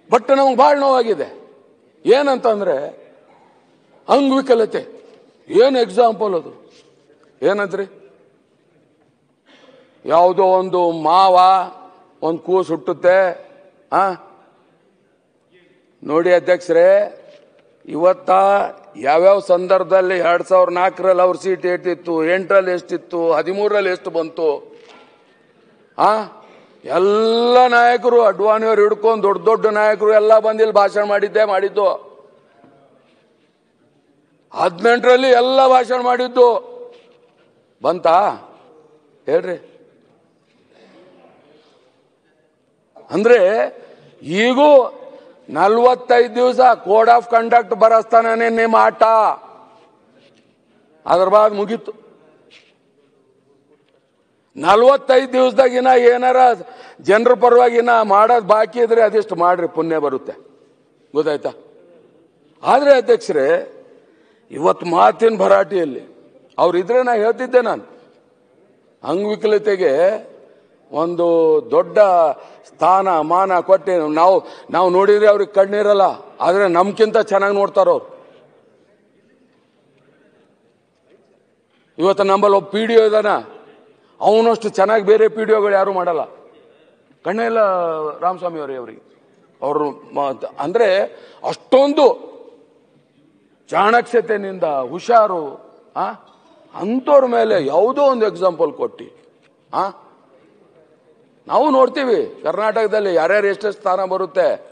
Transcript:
but ನಮಗೆ ಭಾಳ ನೋವಾಗಿದೆ ಏನಂತಂದ್ರೆ ಅಂಗವಿಕಲತೆ ಏನು ಎಕ್ಸಾಂಪಲ್ ಅದು ಏನಂದ್ರಿ ಯಾವುದೋ ಒಂದು ಮಾವ ಒಂದು ಕೂಸು ಹುಟ್ಟುತ್ತೆ ಆ ನೋಡಿ ಅಧ್ಯಕ್ಷರೇ ಇವತ್ತ ಯಾವ್ಯಾವ ಸಂದರ್ಭದಲ್ಲಿ ಎರಡ್ ಸಾವಿರದ ನಾಲ್ಕರಲ್ಲಿ ಅವ್ರ ಸೀಟ್ ಎಷ್ಟಿತ್ತು ಎಂಟರಲ್ಲಿ ಎಷ್ಟಿತ್ತು ಹದಿಮೂರರಲ್ಲಿ ಎಷ್ಟು ಬಂತು ಆ ಎಲ್ಲ ನಾಯಕರು ಅಡ್ವಾಣಿಯವ್ರು ಹಿಡ್ಕೊಂಡು ದೊಡ್ಡ ದೊಡ್ಡ ನಾಯಕರು ಎಲ್ಲ ಬಂದಿಲ್ಲಿ ಭಾಷಣ ಮಾಡಿದ್ದೆ ಮಾಡಿದ್ದು ಹದಿನೆಂಟರಲ್ಲಿ ಎಲ್ಲ ಭಾಷಣ ಮಾಡಿದ್ದು ಬಂತಾ ಹೇಳ್ರಿ ಅಂದ್ರೆ ಈಗೂ ನಲ್ವತ್ತೈದು ದಿವಸ ಕೋಡ್ ಆಫ್ ಕಂಡಕ್ಟ್ ಬರಸ್ತಾನೆ ನಿಮ್ಮ ಆಟ ಅದ್ರ ಬಾದ್ ಮುಗೀತು ನಲ್ವತ್ತೈದು ದಿವಸದಾಗಿನ ಏನಾರ ಜನರ ಪರವಾಗಿನ ಮಾಡೋದು ಬಾಕಿ ಇದ್ರೆ ಅದಿಷ್ಟು ಮಾಡ್ರಿ ಪುಣ್ಯ ಬರುತ್ತೆ ಗೊತ್ತಾಯ್ತಾ ಆದ್ರೆ ಅಧ್ಯಕ್ಷರೇ ಇವತ್ತು ಮಾತಿನ ಭರಾಟೆಯಲ್ಲಿ ಅವ್ರಿದ್ರೆ ನಾ ಹೇಳ್ತಿದ್ದೆ ನಾನು ಅಂಗವಿಕಲತೆಗೆ ಒಂದು ದೊಡ್ಡ ಸ್ಥಾನ ಮಾನ ಕೊಟ್ಟು ನಾವು ನಾವು ನೋಡಿದ್ರೆ ಅವ್ರಿಗೆ ಕಣ್ಣಿರಲ್ಲ ಆದ್ರೆ ನಮ್ಗಿಂತ ಚೆನ್ನಾಗಿ ನೋಡ್ತಾರ ಅವ್ರು ಇವತ್ತು ನಮ್ಮಲ್ಲಿ ಒಬ್ಬ ಪಿ ಡಿ ಒ ಇದಾನ ಅವನಷ್ಟು ಚೆನ್ನಾಗಿ ಬೇರೆ ಪಿ ಡಿ ಒಗಳು ಯಾರು ಮಾಡಲ್ಲ ಕಣ್ಣೇ ಇಲ್ಲ ರಾಮಸ್ವಾಮಿ ಅವರೇ ಅವರಿಗೆ ಅವರು ಮ- ಅಂದ್ರೆ ಅಷ್ಟೊಂದು ಚಾಣಕ್ಷತೆನಿಂದ ಹುಷಾರು ಆ ಅಂಥವ್ರ ಮೇಲೆ ಯಾವುದೋ ಒಂದು ಎಕ್ಸಾಂಪಲ್ ಕೊಟ್ಟು ಆ ನಾವು ನೋಡ್ತೀವಿ ಕರ್ನಾಟಕದಲ್ಲಿ ಯಾರ್ಯಾರು ಎಷ್ಟೆಷ್ಟು ಸ್ಥಾನ ಬರುತ್ತೆ